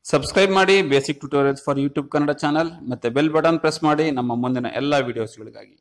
subscribe ಮಾಡಿ basic tutorials for YouTube Kannada channel ಮತ್ತೆ bell button press ಮಾಡಿ ನಮ್ಮ ಮುಂದಿನ ಎಲ್ಲ ವಿಡಿಯೋಸ್ಗಳಿಗಾಗಿ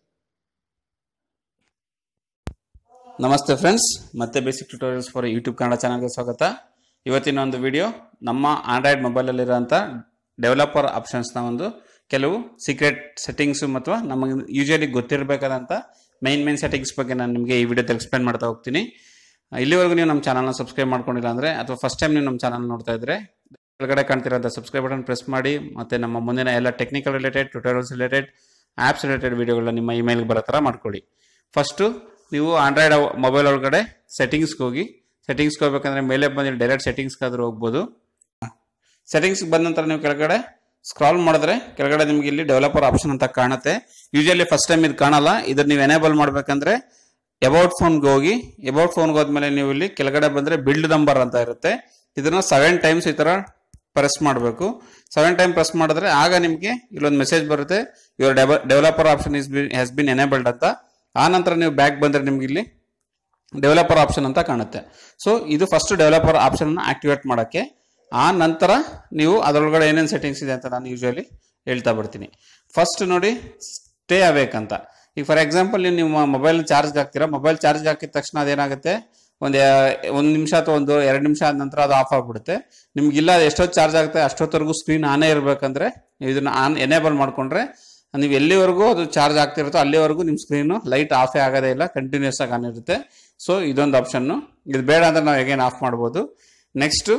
ನಮಸ್ತೆ ಫ್ರೆಂಡ್ಸ್ ಮತ್ತೆ basic tutorials for YouTube Kannada ಚಾನಲ್ಗೆ ಸ್ವಾಗತ ಇವತ್ತಿನ ಒಂದು ವಿಡಿಯೋ ನಮ್ಮ ಆಂಡ್ರಾಯ್ಡ್ ಮೊಬೈಲಲ್ಲಿರೋಂಥ ಡೆವಲಪರ್ ಆಪ್ಷನ್ಸ್ನ ಒಂದು ಕೆಲವು ಸೀಕ್ರೆಟ್ ಸೆಟ್ಟಿಂಗ್ಸು ಮತ್ತು ನಮಗೆ ಯೂಶಲಿ ಗೊತ್ತಿರಬೇಕಾದಂಥ ಮೈನ್ ಮೈನ್ ಸೆಟ್ಟಿಂಗ್ಸ್ ಬಗ್ಗೆ ನಾನು ನಿಮಗೆ ಈ ವಿಡಿಯೋದಲ್ಲಿ ಎಕ್ಸ್ಪ್ಲೇನ್ ಮಾಡ್ತಾ ಹೋಗ್ತೀನಿ ಇಲ್ಲಿವರೆಗೂ ನೀವು ನಮ್ಮ ಚಾನಲ್ನ ಸಬ್ಸ್ಕ್ರೈಬ್ ಮಾಡ್ಕೊಂಡಿಲ್ಲ ಅಂದರೆ ಅಥವಾ ಫಸ್ಟ್ ಟೈಮ್ ನೀವು ನಮ್ಮ ಚಾನಲ್ ನೋಡ್ತಾ ಇದ್ರೆ ಕೆಳಗಡೆ ಕಾಣ್ತಿರೋಂಥ ಸಬ್ಸ್ಕ್ರೈಬ್ ಬಟನ್ ಪ್ರೆಸ್ ಮಾಡಿ ಮತ್ತೆ ನಮ್ಮ ಮುಂದಿನ ಎಲ್ಲ technical related tutorials related apps related ವಿಡಿಯೋಗಳನ್ನ ನಿಮ್ಮ ಇಮೇಲ್ಗೆ ಬರೋ ಥರ ಮಾಡ್ಕೊಳ್ಳಿ ಫಸ್ಟು ನೀವು ಆಂಡ್ರಾಯ್ಡ್ ಮೊಬೈಲ್ ಒಳಗಡೆ ಸೆಟ್ಟಿಂಗ್ಸ್ಗೆ ಹೋಗಿ ಸೆಟ್ಟಿಂಗ್ಸ್ಗೆ ಹೋಗ್ಬೇಕಂದ್ರೆ ಮೇಲೆ ಬಂದು ಡೈರೆಕ್ಟ್ ಸೆಟ್ಟಿಂಗ್ಸ್ಗಾದ್ರೂ ಹೋಗ್ಬೋದು ಸೆಟ್ಟಿಂಗ್ಸ್ ಬಂದ ನಂತರ ನೀವು ಕೆಳಗಡೆ ಸ್ಕ್ರಾಲ್ ಮಾಡಿದ್ರೆ ಕೆಳಗಡೆ ನಿಮ್ಗೆ ಇಲ್ಲಿ ಡೆವಲಪರ್ ಆಪ್ಷನ್ ಅಂತ ಕಾಣುತ್ತೆ ಯೂಶಲಿ ಫಸ್ಟ್ ಟೈಮ್ ಇದು ಕಾಣಲ್ಲ ಇದನ್ನ ನೀವು ಎನೇಬಲ್ ಮಾಡ್ಬೇಕಂದ್ರೆ ಅಬೌಟ್ ಫೋನ್ಗೆ ಹೋಗಿ ಅಬೌಟ್ ಫೋನ್ಗೆ ಹೋದ್ಮೇಲೆ ನೀವು ಇಲ್ಲಿ ಕೆಳಗಡೆ ಬಂದ್ರೆ ಬಿಲ್ಡ್ ನಂಬರ್ ಅಂತ ಇರುತ್ತೆ ಇದನ್ನ ಸೆವೆನ್ ಟೈಮ್ಸ್ ಈ ತರ ಪ್ರೆಸ್ ಮಾಡಬೇಕು ಸೆವೆನ್ ಟೈಮ್ ಪ್ರೆಸ್ ಮಾಡಿದ್ರೆ ಆಗ ನಿಮಗೆ ಇಲ್ಲೊಂದು ಮೆಸೇಜ್ ಬರುತ್ತೆ your developer option is has been enabled ಅಂತ ಆ ನಂತರ ನೀವು ಬ್ಯಾಕ್ ಬಂದ್ರೆ ನಿಮ್ಗೆ ಇಲ್ಲಿ ಡೆವಲಪರ್ ಆಪ್ಷನ್ ಅಂತ ಕಾಣುತ್ತೆ ಸೊ ಇದು ಫಸ್ಟ್ ಡೆವಲಪರ್ ಆಪ್ಷನ್ ಆಕ್ಟಿವೇಟ್ ಮಾಡೋಕ್ಕೆ ಆ ನಂತರ ನೀವು ಅದರೊಳಗಡೆ ಏನೇನು ಸೆಟ್ಟಿಂಗ್ಸ್ ಇದೆ ಅಂತ ನಾನು ಯೂಶಲಿ ಹೇಳ್ತಾ ಬರ್ತೀನಿ ಫಸ್ಟ್ ನೋಡಿ ಸ್ಟೇ ಅವೇಕ್ ಅಂತ ಈಗ ಫಾರ್ ಎಕ್ಸಾಂಪಲ್ ನೀವು ನಿಮ್ಮ ಮೊಬೈಲ್ ಚಾರ್ಜ್ಗೆ ಹಾಕ್ತೀರಾ ಮೊಬೈಲ್ ಚಾರ್ಜ್ಗೆ ಹಾಕಿದ ತಕ್ಷಣ ಅದೇನಾಗುತ್ತೆ ಒಂದು ಒಂದು ನಿಮಿಷ ಅಥವಾ ಒಂದು ಎರಡು ನಿಮಿಷ ಆದ ನಂತರ ಅದು ಆಫ್ ಆಗ್ಬಿಡುತ್ತೆ ನಿಮ್ಗಿಲ್ಲ ಅದು ಎಷ್ಟೊತ್ತು ಚಾರ್ಜ್ ಆಗುತ್ತೆ ಅಷ್ಟೊತ್ತವರೆಗೂ ಸ್ಕ್ರೀನ್ ಆನೇ ಇರಬೇಕಂದ್ರೆ ನೀವು ಇದನ್ನ ಆನ್ ಎನೇಬಲ್ ಮಾಡ್ಕೊಂಡ್ರೆ ನೀವು ಎಲ್ಲಿವರೆಗೂ ಅದು ಚಾರ್ಜ್ ಆಗ್ತಿರುತ್ತೋ ಅಲ್ಲಿವರೆಗೂ ನಿಮ್ಮ ಸ್ಕ್ರೀನು ಲೈಟ್ ಆಫೇ ಆಗೋದೇ ಇಲ್ಲ ಕಂಟಿನ್ಯೂಸ್ ಆಗಿ ಆನ್ ಇರುತ್ತೆ ಸೊ ಇದೊಂದು ಆಪ್ಷನ್ನು ಇದು ಬೇಡ ಅಂದ್ರೆ ನಾವು ಹೇಗೇನು ಆಫ್ ಮಾಡ್ಬೋದು ನೆಕ್ಸ್ಟು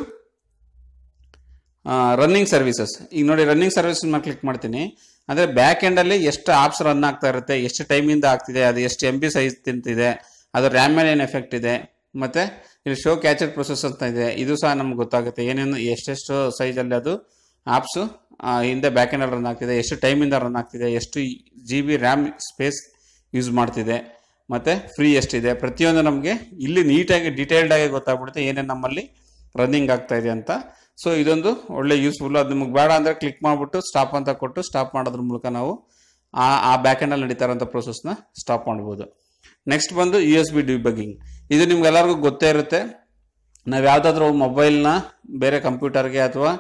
ರನ್ನಿಂಗ್ ಸರ್ವಿಸಸ್ ಈಗ ನೋಡಿ ರನ್ನಿಂಗ್ ಸರ್ವಿಸ್ ನಾನು ಕ್ಲಿಕ್ ಮಾಡ್ತೀನಿ ಅಂದರೆ ಬ್ಯಾಕ್ ಎಂಡಲ್ಲಿ ಎಷ್ಟು ಆಪ್ಸ್ ರನ್ ಆಗ್ತಾ ಇರುತ್ತೆ ಎಷ್ಟು ಟೈಮಿಂದ ಆಗ್ತಿದೆ ಅದು ಎಷ್ಟು ಎಂ ಬಿ ಸೈಜ್ ತಿಂತಿದೆ ಅದು ರ್ಯಾಮ್ ಮೇಲೆ ಏನು ಎಫೆಕ್ಟ್ ಇದೆ ಮತ್ತು ಇಲ್ಲಿ ಶೋ ಕ್ಯಾಚರ್ ಪ್ರೊಸೆಸ್ ಅಂತ ಇದೆ ಇದು ಸಹ ನಮ್ಗೆ ಗೊತ್ತಾಗುತ್ತೆ ಏನೇನು ಎಷ್ಟೆಷ್ಟು ಸೈಜಲ್ಲಿ ಅದು ಆಪ್ಸು ಹಿಂದೆ ಬ್ಯಾಕ್ ಎಂಡಲ್ಲಿ ರನ್ ಆಗ್ತಿದೆ ಎಷ್ಟು ಟೈಮಿಂದ ರನ್ ಆಗ್ತಿದೆ ಎಷ್ಟು G B RAM space use ಮಾಡ್ತಿದೆ ಮತ್ತು ಫ್ರೀ ಎಷ್ಟಿದೆ ಪ್ರತಿಯೊಂದು ನಮಗೆ ಇಲ್ಲಿ ನೀಟಾಗಿ ಡೀಟೇಲ್ಡ್ ಆಗಿ ಗೊತ್ತಾಗ್ಬಿಡುತ್ತೆ ಏನೇನು ನಮ್ಮಲ್ಲಿ ರನ್ನಿಂಗ್ ಆಗ್ತಾ ಇದೆ ಅಂತ ಸೊ ಇದೊಂದು ಒಳ್ಳೆ ಯೂಸ್ಫುಲ್ ಅದು ನಿಮಗೆ ಬೇಡ ಅಂದರೆ ಕ್ಲಿಕ್ ಮಾಡಿಬಿಟ್ಟು ಸ್ಟಾಪ್ ಅಂತ ಕೊಟ್ಟು ಸ್ಟಾಪ್ ಮಾಡೋದ್ರ ಮೂಲಕ ನಾವು ಆ ಆ ಬ್ಯಾಕ್ ಎಂಡಲ್ಲಿ ನಡೀತಾ ಇರೋಂಥ ಪ್ರೊಸೆಸ್ನ ಸ್ಟಾಪ್ ಮಾಡ್ಬೋದು ನೆಕ್ಸ್ಟ್ ಬಂದು ಯು ಎಸ್ ಬಿ ಡಿಬಗ್ಗಿಂಗ್ ಇದು ನಿಮ್ಗೆಲ್ಲರಿಗೂ ಗೊತ್ತೇ ಇರುತ್ತೆ ನಾವು ಯಾವುದಾದ್ರೂ ಮೊಬೈಲ್ನ ಬೇರೆ ಕಂಪ್ಯೂಟರ್ಗೆ ಅಥವಾ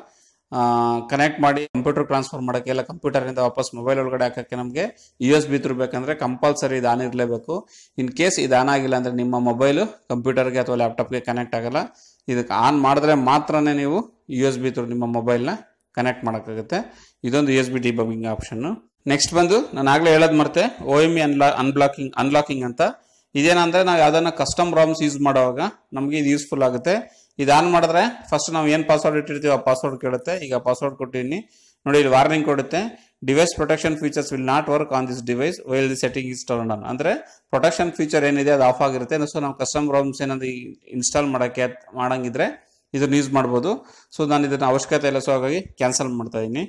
ಕನೆಕ್ಟ್ ಮಾಡಿ ಕಂಪ್ಯೂಟರ್ ಟ್ರಾನ್ಸ್ಫರ್ ಮಾಡೋಕ್ಕೆ ಇಲ್ಲ ಕಂಪ್ಯೂಟರಿಂದ ವಾಪಸ್ ಮೊಬೈಲ್ ಒಳಗಡೆ ಹಾಕೋಕ್ಕೆ ನಮಗೆ ಯು ಎಸ್ ಬಿ ಬೇಕಂದ್ರೆ ಕಂಪಲ್ಸರಿ ಇದು ಆನ್ ಇರಲೇಬೇಕು ಇನ್ ಕೇಸ್ ಇದು ಆನ್ ಆಗಿಲ್ಲ ಅಂದರೆ ನಿಮ್ಮ ಮೊಬೈಲು ಕಂಪ್ಯೂಟರ್ಗೆ ಅಥವಾ ಲ್ಯಾಪ್ಟಾಪ್ಗೆ ಕನೆಕ್ಟ್ ಆಗಲ್ಲ ಇದಕ್ಕೆ ಆನ್ ಮಾಡಿದ್ರೆ ಮಾತ್ರನೇ ನೀವು ಯು ಎಸ್ ಬಿ ತ್ರೂ ನಿಮ್ಮ ಮೊಬೈಲ್ನ ಕನೆಕ್ಟ್ ಮಾಡೋಕ್ಕಾಗುತ್ತೆ ಇದೊಂದು ಯು ಎಸ್ ಬಿ ಡಿಬಗಿಂಗ್ ಆಪ್ಷನ್ನು ನೆಕ್ಸ್ಟ್ ಬಂದು ನಾನು ಆಗಲೇ ಹೇಳೋದು ಮರ್ತೆ ಓ ಎಮ್ ಇ ಅನ್ಲಾ ಅನ್ಬ್ಲಾಕಿಂಗ್ ಅನ್ಲಾಕಿಂಗ್ ಅಂತ ಇದೇನಂದ್ರೆ ನಾವು ಯಾವ್ದನ್ನ ಕಸ್ಟಮ್ ರಾಮ್ಸ್ ಯೂಸ್ ಮಾಡುವಾಗ ನಮಗೆ ಇದು ಯೂಸ್ಫುಲ್ ಆಗುತ್ತೆ ಇದು ಆನ್ ಮಾಡಿದ್ರೆ ಫಸ್ಟ್ ನಾವು ಏನು ಪಾಸ್ವರ್ಡ್ ಇಟ್ಟಿರ್ತೀವಿ ಆ ಪಾಸ್ವರ್ಡ್ ಕೇಳುತ್ತೆ ಈಗ ಪಾಸ್ವರ್ಡ್ ಕೊಟ್ಟಿನಿ ನೋಡಿ ಇಲ್ಲಿ ವಾರ್ನಿಂಗ್ ಕೊಡುತ್ತೆ device protection features will not work on this device while the setting is turn on ಅಂದ್ರೆ ಪ್ರೊಟೆಕ್ಷನ್ ಫೀಚರ್ ಏನಿದೆ ಅದು ಆಫ್ ಆಗಿರುತ್ತೆ ಸೊ ನಾವು ಕಸ್ಟಮ್ ರಾಮ್ಸ್ ಏನಾದ್ರು ಇನ್ಸ್ಟಾಲ್ ಮಾಡೋಕ್ಕೆ ಮಾಡಂಗಿದ್ರೆ ಇದನ್ನ ಯೂಸ್ ಮಾಡ್ಬೋದು ಸೊ ನಾನು ಇದನ್ನ ಅವಶ್ಯಕತೆ ಇಲ್ಲ ಸೊ ಹಾಗಾಗಿ ಕ್ಯಾನ್ಸಲ್ ಮಾಡ್ತಾ ಇದ್ದೀನಿ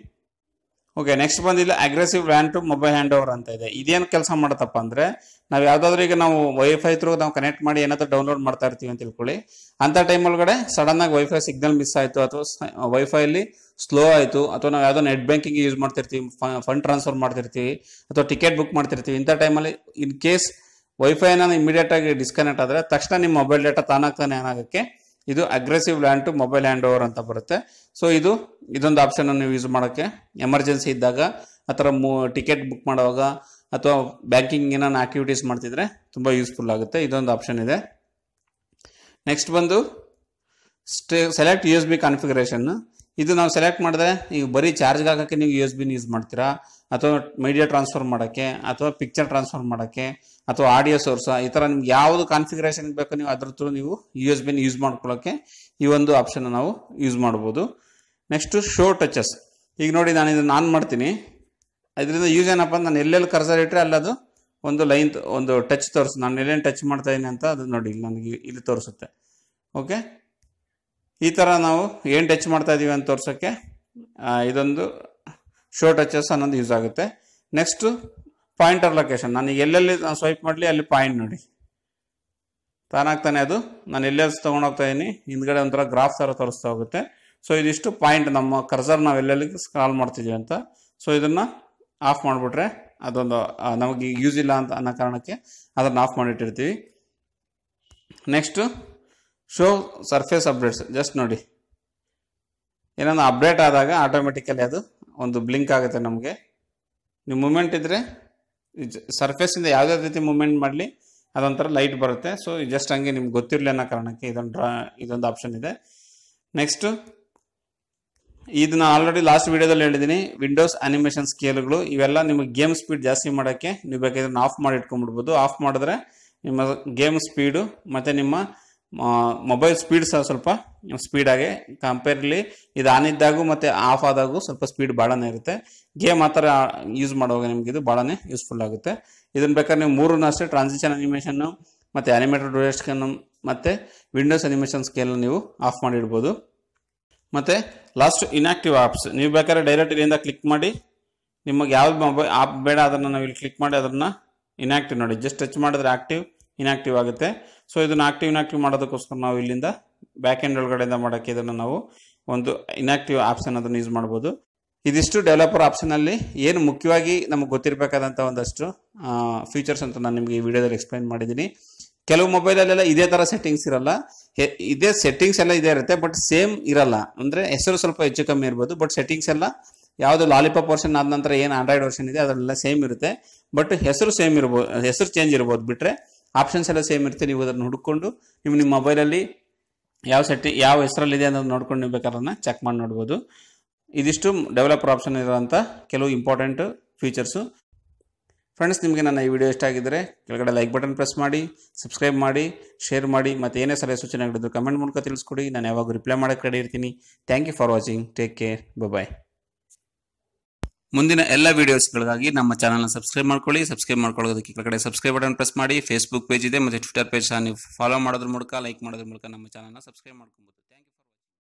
ಓಕೆ ನೆಕ್ಸ್ಟ್ ಬಂದಿಲ್ಲ aggressive LAN to mobile hand over ಅಂತ ಇದೆ ಇದೇನು ಕೆಲಸ ಮಾಡತ್ತಪ್ಪ ಅಂದ್ರೆ ನಾವು ಯಾವ್ದಾದ್ರು ಈಗ ನಾವು ವೈಫೈ ಥ್ರೂ ನಾವು ಕನೆಕ್ಟ್ ಮಾಡಿ ಏನಾದ್ರು ಡೌನ್ಲೋಡ್ ಮಾಡ್ತಾ ಇರ್ತೀವಿ ಅಂತ ತಿಳ್ಕೊಳ್ಳಿ ಅಂತ ಟೈಮ್ ಒಳಗಡೆ ಸಡನ್ ಆಗಿ ವೈಫೈ ಸಿಗ್ನಲ್ ಮಿಸ್ ಆಯ್ತು ಅಥವಾ ವೈಫೈ ಅಲ್ಲಿ ಸ್ಲೋ ಆಯ್ತು ಅಥವಾ ನಾವು ಯಾವ್ದೋ ನೆಟ್ ಬ್ಯಾಂಕಿಂಗ್ ಯೂಸ್ ಮಾಡ್ತಿರ್ತೀವಿ ಫಂಡ್ ಟ್ರಾನ್ಸ್ಫರ್ ಮಾಡ್ತಿರ್ತೀವಿ ಅಥವಾ ಟಿಕೆಟ್ ಬುಕ್ ಮಾಡ್ತಿರ್ತೀವಿ ಇಂಥ ಟೈಮಲ್ಲಿ ಇನ್ ಕೇಸ್ ವೈಫೈನ ಇಮಿಡಿಯೇಟ್ ಆಗಿ ಡಿಸ್ಕನೆಕ್ಟ್ ಆದ್ರೆ ತಕ್ಷಣ ನಿಮ್ಮ ಮೊಬೈಲ್ ಡೇಟಾ ತಾನಾಗ್ತಾನೆ ಏನಾಗಕ್ಕೆ ಇದು aggressive land to mobile hand over ಅಂತ ಬರುತ್ತೆ ಸೊ ಇದು ಇದೊಂದು ಆಪ್ಷನ್ ನೀವು ಯೂಸ್ ಮಾಡೋಕ್ಕೆ ಎಮರ್ಜೆನ್ಸಿ ಇದ್ದಾಗ ಆ ಥರ ಮೂ ಟಿಕೆಟ್ ಬುಕ್ ಮಾಡುವಾಗ ಅಥವಾ ಬ್ಯಾಂಕಿಂಗ್ ಏನಾನ ಆಕ್ಟಿವಿಟೀಸ್ ಮಾಡ್ತಿದ್ರೆ ತುಂಬ ಯೂಸ್ಫುಲ್ ಆಗುತ್ತೆ ಇದೊಂದು ಆಪ್ಷನ್ ಇದೆ ನೆಕ್ಸ್ಟ್ ಬಂದು stay select U S B configuration ಇದು ನಾವು ಸೆಲೆಕ್ಟ್ ಮಾಡಿದ್ರೆ ಈಗ ಬರೀ ಚಾರ್ಜ್ಗೆ ಹಾಕೋಕ್ಕೆ ನೀವು ಯು ಎಸ್ ಬಿನ ಯೂಸ್ ಮಾಡ್ತೀರಾ ಅಥವಾ ಮೀಡಿಯಾ ಟ್ರಾನ್ಸ್ಫರ್ ಮಾಡೋಕ್ಕೆ ಅಥವಾ ಪಿಕ್ಚರ್ ಟ್ರಾನ್ಸ್ಫರ್ ಮಾಡೋಕ್ಕೆ ಅಥವಾ ಆಡಿಯೋ ಸೋರ್ಸ್ ಈ ಥರ ನಿಮ್ಗೆ ಯಾವುದು ಕಾನ್ಫಿಗರೇಷನ್ ಬೇಕು ನೀವು ಅದ್ರ ಥ್ರೂ ನೀವು ಯು ಎಸ್ ಬಿನ ಯೂಸ್ ಮಾಡ್ಕೊಳ್ಳೋಕ್ಕೆ ಈ ಒಂದು ಆಪ್ಷನ್ ನಾವು ಯೂಸ್ ಮಾಡ್ಬೋದು ನೆಕ್ಸ್ಟು ಶೋ ಟಚಸ್ ಈಗ ನೋಡಿ ನಾನು ಇದನ್ನು ಆನ್ ಮಾಡ್ತೀನಿ ಇದರಿಂದ ಯೂಸ್ ಏನಪ್ಪ ನಾನು ಎಲ್ಲೆಲ್ಲಿ ಕರ್ಸರ್ ಇಟ್ಟರೆ ಅಲ್ಲದು ಒಂದು ಲೈನ್ ಒಂದು ಟಚ್ ತೋರಿಸ್ ನಾನು ಎಲ್ಲೇನು ಟಚ್ ಮಾಡ್ತಾ ಇದ್ದೀನಿ ಅಂತ ಅದು ನೋಡಿ ನನಗೆ ಇಲ್ಲಿ ತೋರಿಸುತ್ತೆ ಓಕೆ ಈ ಥರ ನಾವು ಏನು ಟಚ್ ಮಾಡ್ತಾ ಇದ್ದೀವಿ ಅಂತ ತೋರ್ಸೋಕ್ಕೆ ಇದೊಂದು ಶೋ ಟಚಸ್ ಅನ್ನೋದು ಯೂಸ್ ಆಗುತ್ತೆ ನೆಕ್ಸ್ಟು ಪಾಯಿಂಟರ್ ಲೊಕೇಶನ್ ನಾನು ಎಲ್ಲೆಲ್ಲಿ ನಾನು ಸ್ವೈಪ್ ಮಾಡಲಿ ಅಲ್ಲಿ ಪಾಯಿಂಟ್ ನೋಡಿ ತಾನಾಗ್ತಾನೆ ಅದು ನಾನು ಎಲ್ಲೆಲ್ಲಿ ತೊಗೊಂಡೋಗ್ತಾ ಇದ್ದೀನಿ ಹಿಂದ್ಗಡೆ ಒಂಥರ ಗ್ರಾಫ್ ಥರ ತೋರಿಸ್ತಾ ಹೋಗುತ್ತೆ ಸೊ ಇದಿಷ್ಟು ಪಾಯಿಂಟ್ ನಮ್ಮ ಕರ್ಸರ್ ನಾವು ಎಲ್ಲೆಲ್ಲಿ ಸ್ಕ್ರಾಲ್ ಮಾಡ್ತಿದ್ದೀವಿ ಅಂತ ಸೊ ಇದನ್ನು ಆಫ್ ಮಾಡಿಬಿಟ್ರೆ ಅದೊಂದು ನಮಗೆ ಯೂಸ್ ಇಲ್ಲ ಅಂತ ಅನ್ನೋ ಕಾರಣಕ್ಕೆ ಅದನ್ನು ಆಫ್ ಮಾಡಿಟ್ಟಿರ್ತೀವಿ next show surface updates just ನೋಡಿ ಏನೋ ಅಪ್ಡೇಟ್ ಆದಾಗ ಆಟೋಮೆಟಿಕಲಿ ಅದು ಒಂದು ಬ್ಲಿಂಕ್ ಆಗುತ್ತೆ ನಮಗೆ ನೀವು ಮೂಮೆಂಟ್ ಇದ್ದರೆ ಸರ್ಫೇಸಿಂದ ಯಾವುದೇ ರೀತಿ ಮೂಮೆಂಟ್ ಮಾಡಲಿ ಅದೊಂಥರ ಲೈಟ್ ಬರುತ್ತೆ ಸೊ ಜಸ್ಟ್ ಹಂಗೆ ನಿಮ್ಗೆ ಗೊತ್ತಿರಲಿ ಅನ್ನೋ ಕಾರಣಕ್ಕೆ ಇದೊಂದು ಡ್ರಾ ಇದೊಂದು ಆಪ್ಷನ್ ಇದೆ ನೆಕ್ಸ್ಟು ಇದನ್ನ ಆಲ್ರೆಡಿ ಲಾಸ್ಟ್ ವಿಡಿಯೋದಲ್ಲಿ ಹೇಳಿದ್ದೀನಿ ವಿಂಡೋಸ್ ಅನಿಮೇಷನ್ ಸ್ಕೇಲ್ಗಳು ಇವೆಲ್ಲ ನಿಮಗೆ ಗೇಮ್ ಸ್ಪೀಡ್ ಜಾಸ್ತಿ ಮಾಡೋಕ್ಕೆ ನೀವು ಬೇಕಾದ್ರೆ ಆಫ್ ಮಾಡಿ ಇಟ್ಕೊಂಡ್ಬಿಡ್ಬೋದು ಆಫ್ ಮಾಡಿದ್ರೆ ನಿಮ್ಮ ಗೇಮ್ ಸ್ಪೀಡು ಮತ್ತು ನಿಮ್ಮ ಮೊಬೈಲ್ ಸ್ಪೀಡ್ ಸಹ ಸ್ವಲ್ಪ ಸ್ಪೀಡಾಗಿ ಕಂಪೇರ್ಲಿ ಇದು ಆನ್ ಇದ್ದಾಗೂ ಮತ್ತು ಆಫ್ ಆದಾಗೂ ಸ್ವಲ್ಪ ಸ್ಪೀಡ್ ಭಾಳನೇ ಇರುತ್ತೆ ಗೇಮ್ ಆ ಥರ ಯೂಸ್ ಮಾಡುವಾಗ ನಿಮ್ಗೆ ಇದು ಭಾಳನೇ ಯೂಸ್ಫುಲ್ ಆಗುತ್ತೆ ಇದನ್ನ ಬೇಕಾದ್ರೆ ನೀವು ಮೂರನ್ನ ಅಷ್ಟೇ ಟ್ರಾನ್ಸಿಷನ್ ಅನಿಮೇಷನ್ನು ಮತ್ತು ಅನಿಮೇಟೆಡ್ ಡ್ಯೂರೇಷನ್ ಮತ್ತು ವಿಂಡೋಸ್ ಅನಿಮೇಷನ್ ಸ್ಕೇಲ್ ನೀವು ಆಫ್ ಮಾಡಿ ಇಡ್ಬೋದು ಮತ್ತು ಲಾಸ್ಟ್ ಇನ್ಆಕ್ಟಿವ್ ಆಪ್ಸ್ ನೀವು ಬೇಕಾದ್ರೆ ಡೈರೆಕ್ಟ್ ಇಲ್ಲಿಂದ ಕ್ಲಿಕ್ ಮಾಡಿ ನಿಮಗೆ ಯಾವ್ದು ಮೊಬೈಲ್ ಆಪ್ ಬೇಡ ಅದನ್ನು ನಾವು ಇಲ್ಲಿ ಕ್ಲಿಕ್ ಮಾಡಿ ಅದನ್ನು ಇನ್ಆಕ್ಟಿವ್ ನೋಡಿ ಜಸ್ಟ್ ಟಚ್ ಮಾಡಿದ್ರೆ ಆಕ್ಟಿವ್ ಇನ್ಆಕ್ಟಿವ್ ಆಗುತ್ತೆ ಸೊ ಇದನ್ನು ಆಕ್ಟಿವ್ ಇನ್ಆಕ್ಟಿವ್ ಮಾಡೋದಕ್ಕೋಸ್ಕರ ನಾವು ಇಲ್ಲಿಂದ ಬ್ಯಾಕ್ ಎಂಡ್ ಒಳಗಡೆಯಿಂದ ಮಾಡೋಕ್ಕೆ ಇದನ್ನು ನಾವು ಒಂದು ಇನ್ಆಕ್ಟಿವ್ ಆಪ್ಸ್ ಅನ್ನೋದನ್ನು ಯೂಸ್ ಮಾಡ್ಬೋದು ಇದಿಷ್ಟು ಡೆವಲಪರ್ ಆಪ್ಷನಲ್ಲಿ ಏನು ಮುಖ್ಯವಾಗಿ ನಮಗೆ ಗೊತ್ತಿರಬೇಕಾದಂಥ ಒಂದಷ್ಟು ಫೀಚರ್ಸ್ ಅಂತ ನಾನು ನಿಮಗೆ ಈ ವಿಡಿಯೋದಲ್ಲಿ ಎಕ್ಸ್ಪ್ಲೈನ್ ಮಾಡಿದ್ದೀನಿ ಕೆಲವು ಮೊಬೈಲಲ್ಲೆಲ್ಲ ಇದೇ ಥರ ಸೆಟ್ಟಿಂಗ್ಸ್ ಇರಲ್ಲ ಹೆ- ಇದೇ ಸೆಟ್ಟಿಂಗ್ಸ್ ಎಲ್ಲ ಇದೇ ಇರುತ್ತೆ ಬಟ್ ಸೇಮ್ ಇರಲ್ಲ ಅಂದರೆ ಹೆಸರು ಸ್ವಲ್ಪ ಹೆಚ್ಚು ಕಮ್ಮಿ ಇರ್ಬೋದು ಬಟ್ ಸೆಟ್ಟಿಂಗ್ಸ್ ಎಲ್ಲ ಯಾವುದು ಲಾಲಿಪಾಪ್ ವರ್ಷನ್ ಆದ ನಂತರ ಏನು ಆಂಡ್ರಾಯ್ಡ್ ವರ್ಷನ್ ಇದೆ ಅದರೆಲ್ಲ ಸೇಮ್ ಇರುತ್ತೆ ಬಟ್ ಹೆಸರು ಸೇಮ್ ಇರ್ಬೋದು ಹೆಸರು ಚೇಂಜ್ ಇರ್ಬೋದು ಬಿಟ್ಟರೆ ಆಪ್ಷನ್ಸ್ ಎಲ್ಲ ಸೇಮ್ ಇರುತ್ತೆ ನೀವು ಅದನ್ನು ಹುಡುಕೊಂಡು ನೀವು ನಿಮ್ಮ ಮೊಬೈಲಲ್ಲಿ ಯಾವ ಸೆಟ್ಟಿ ಯಾವ ಹೆಸರಲ್ಲಿದೆ ಅನ್ನೋದು ನೋಡ್ಕೊಂಡು ನೀವು ಬೇಕಾದ್ರೆ ಚೆಕ್ ಮಾಡಿ ನೋಡ್ಬೋದು ಇದಿಷ್ಟು ಡೆವಲಪರ್ ಆಪ್ಷನ್ ಇರುವಂಥ ಕೆಲವು ಇಂಪಾರ್ಟೆಂಟ್ ಫೀಚರ್ಸು ಫ್ರೆಂಡ್ಸ್ ನಿಮಗೆ ನನ್ನ ಈ ವಿಡಿಯೋ ಇಷ್ಟ ಆಗಿದ್ದರೆ ಕೆಳಗಡೆ ಲೈಕ್ ಬಟನ್ ಪ್ರೆಸ್ ಮಾಡಿ ಸಬ್ಸ್ಕ್ರೈಬ್ ಮಾಡಿ ಶೇರ್ ಮಾಡಿ ಮತ್ತು ಏನೇ ಸಲಹೆ ಸೂಚನೆಗಳಿದ್ರು ಕಮೆಂಟ್ ಮೂಲಕ ತಿಳಿಸ್ಕೊಡಿ ನಾನು ಯಾವಾಗ ರಿಪ್ಲೈ ಮಾಡೋಕ್ಕೆ ರೆಡಿ ಇರ್ತೀನಿ thank you for watching take care bye ಮುಂದಿನ ಎಲ್ಲ ವಿಡಿಯೋಸ್ಗಳಿಗಾಗಿ ನಮ್ಮ ಚಾನಲ್ನ ಸಬ್ಸ್ಕ್ರೈಬ್ ಮಾಡ್ಕೊಳ್ಳಿ ಸಬ್ಸ್ಕ್ರೈಬ್ ಮಾಡ್ಕೊಳ್ಳೋದಕ್ಕೆ ಕೆಳಗಡೆ ಸಬ್ಸ್ಕ್ರೈಬ್ ಬಟನ್ ಪ್ರೆಸ್ ಮಾಡಿ ಫೇಸ್ಬುಕ್ ಪೇಜ್ ಇದೆ ಮತ್ತು ಟ್ವಿಟರ್ ಪೇಜ್ ಸಹ ನೀವು ಫಾಲೋ ಮಾಡೋದ್ರ ಮೂಲಕ ಲೈಕ್ ಮಾಡೋದ್ರ ಮೂಲಕ ನಮ್ಮ ಚಾನಲ್ನ ಸಬ್ಸ್ಕ್ರೈಬ್ ಮಾಡ್ಕೊಬೋದು